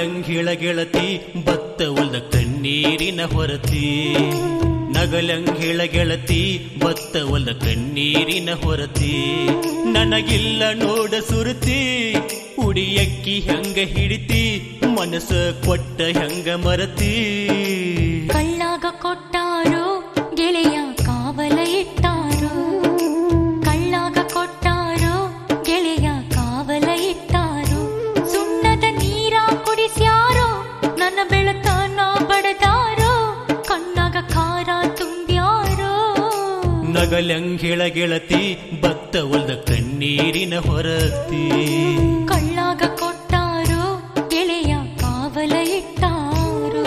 ನಗಲಂಗಿಳ ಗೆಳತಿ ಬತ್ತ ಒಲ್ದ ಕಣ್ಣೀರಿನ ಹೊರತಿ ನಗಲಂಗಿಳ ಗೆಳತಿ ಬತ್ತ ಒಲ್ದ ಕಣ್ಣೀರಿನ ಹೊರತಿ ನನಗಿಲ್ಲ ನೋಡ ಸುರತಿ ಉಡಿಯಕ್ಕಿ ಹೆಂಗ ಹಿಡಿತಿ ಮನಸ್ಸ ಕೊಟ್ಟ ಹೆಂಗ ಮರತಿ ಕಳ್ಳಾಗ ಕೊಟ್ಟಾರೋ ಗೆಳೆಯ ಕಾವಲ ಇಟ್ಟಾರೋ ಕಳ್ಳಾಗ ಕೊಟ್ಟಾರೋ ಗೆಳೆಯ ಕಾವಲ ಇಟ್ಟಾರೋ ಸುಣ್ಣದ ನೀರ ಕುಡಿಸ್ಯಾರೋ ನನ್ನ ಬೆಳತನ ಬಡದಾರೋ ಕಣ್ಣಾಗ ಖಾರ ತುಂಬ್ಯಾರೋ ನಗಲಂಗಿಳ ಗೆಳತಿ ಬತ್ತ ಒಲ್ದ ಕಣ್ಣೀರಿನ ಹೊರತಿ ಕಳ್ಳಾಗ ಕೊಟ್ಟಾರೋ ಗೆಳೆಯ ಕಾವಲ ಇಟ್ಟಾರೋ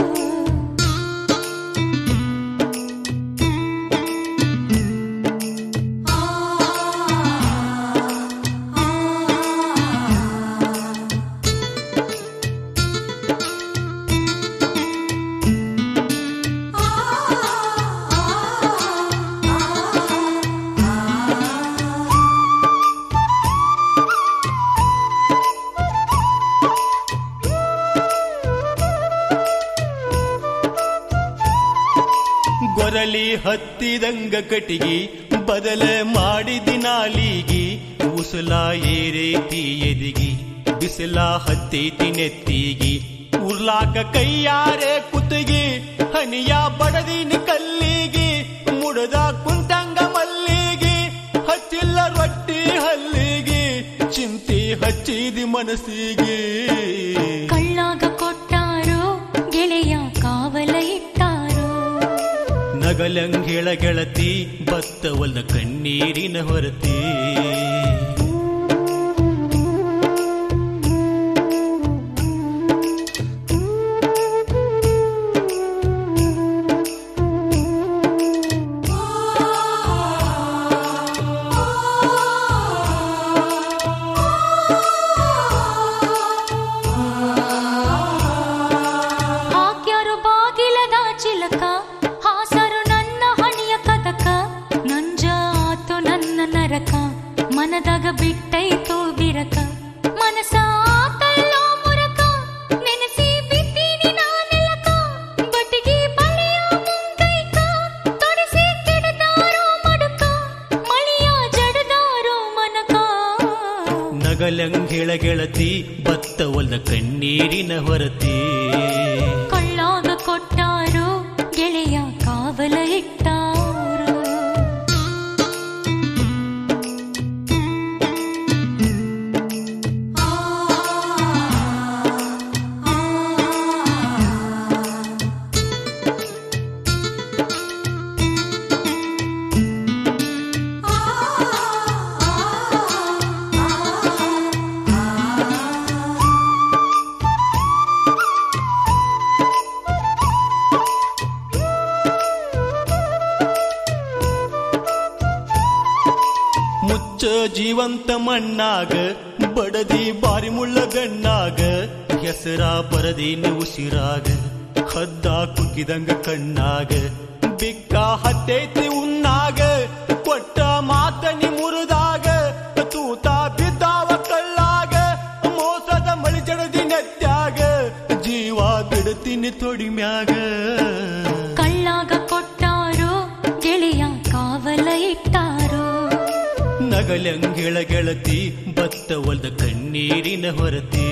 ಗೊರಲಿ ಹತ್ತಿದಂಗ ಕಟಿಗಿ ಬದಲ ಮಾಡಿದಿ ನಾಲಿಗಿ ಉಸುಲ ಏರೇತಿ ಎದಿಗಿ ಬಿಸಿಲ ಹತ್ತೈತಿ ನೆತ್ತಿಗಿ ಉರ್ಲಾಕ ಕೈಯಾರೆ ಕುತ್ತಿಗಿ ಹನಿಯ ಬಡದಿನಿ ಕಲ್ಲಿಗಿ ಮುಡದ ಕುಂತಂಗ ಮಲ್ಲಿಗಿ ಹಚ್ಚಿಲ್ಲ ರೊಟ್ಟಿ ಹಲ್ಲಿಗಿ ಚಿಂತಿ ಹಚ್ಚಿದಿ ಮನಸ್ಸಿಗೆ ಕಳ್ಳಾಗ ಕೊಟ್ಟಾರೋ ಗೆಳೆಯ ಕಾವಲ ಇಟ್ಟಾರೋ ನಗಲಂಗಿಳ ಗೆಳತಿ ಬತ್ತವಲ್ಲ ಕಣ್ಣೀರಿನ ಹೊರತಿ ಹಾಕ್ಯಾರು ಬಾಗಿಲದ ಚಿಲಕ ಹಾಸರು ನನ್ನ ಹಣಿಯ ಕದಕ ನಂಜ ಆತು ನನ್ನ ನರಕ ಮನದಾಗ ಬಿಟ್ಟೈತೋ ಬಿರಕ ಮನಸ ಆತಲ್ಲೋ ಮುರಕ ನೆನೆಸಿ ಬಿದ್ದೀನಿ ನಾನೆಲಕ ಬಟಿಗೆ ಬಳಿಯ ಮುಂಗೈಕ ತೊಡಿಸಿ ಕೆಡದಾರೋ ಮಡುಕ ಮಳಿಯ ಜಡದಾರೋ ಮನಕ ನಗಲಂಗಿಳ ಗೆಳತಿ ಬತ್ತವಲ್ಲ ಕಣ್ಣೀರಿನ ಹೊರತಿ ಕಳ್ಳಾಗ ಕೊಟ್ಟಾರೋ ಗೆಳೆಯ ಕಾವಲ ಇಟ್ಟಾರೋ ಮುಚ್ಚ ಜೀವಂತ ಮಣ್ಣಾಗ ಬಡದಿ ಬಾರಿ ಮುಳ್ಳ ಗಣ್ಣಾಗ ಹೆಸರ ಬರದೀನಿ ಉಸಿರಾಗ ಹದ್ದ ಕುಗ್ಗಿದಂಗ ಕಣ್ಣಾಗ ಬಿಕ್ಕ ಹತ್ತೈತಿ ಉನ್ನಾಗ ಕೊಟ್ಟ ಮಾತನಿ ಮುರಿದಾಗ ತೂತ ಬಿದ್ದಾವ ಕಳ್ಳಾಗ ಮೋಸದ ಮಳಿ ಜಡದಿ ನೆತ್ಯಾಗ ಜೀವ ಬಿಡ್ತೀನಿ ತೊಡಿಮ್ಯಾಗ ಕಳ್ಳಾಗ ಕೊಟ್ಟಾರೋ ಗೆಳೆಯ ಕಾವಲ ಇಟ್ಟಾರೋ ನಗಲಂಗಿಳ ಗೆಳತಿ ಬತ್ತವಲ್ದ ಕಣ್ಣೀರಿನ ಹೊರತಿ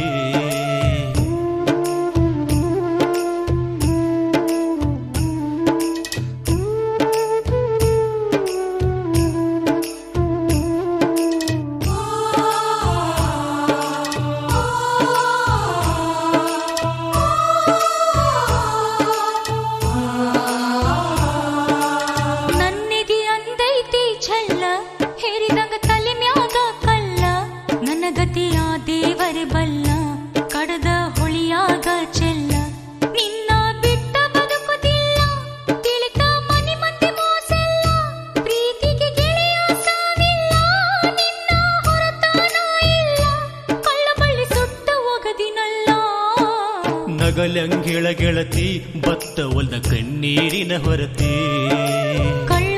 ನನ್ನಿದಿ ಅಂದೈತಿ ಛಲ್ಲ ಹೇರಿದಂಗ ತಲೆ ಮ್ಯಾಗ ಕಲ್ಲ ನನ್ನ ಗತಿಯ ದೇವರೇ ಬಲ್ಲ ಕಡದ ಹೊಳಿಯಾಗ ಚೆಲ್ಲ ನಿನ್ನ ಬಿಟ್ಟ ಬದುಕುದಿಲ್ಲ ತಿಳಿತ ಮನಿ ಮಂದಿ ಮೋಸಲ್ಲ ಪ್ರೀತಿಗೆ ಗೆಳೆಯ ಸಾವಿಲ್ಲ ನಿನ್ನ ಹೊರತಾನ ಇಲ್ಲ ಕಳ್ಳ ಬಳ್ಳಿ ಸುಟ್ಟ ಹೋಗದಿನಲ್ಲ ನಗಲಂಗಿಳ ಗೆಳತಿ ಬತ್ತವಲ್ದ ಕಣ್ಣೀರಿನ ಹೊರತಿ ಕಳ್ಳ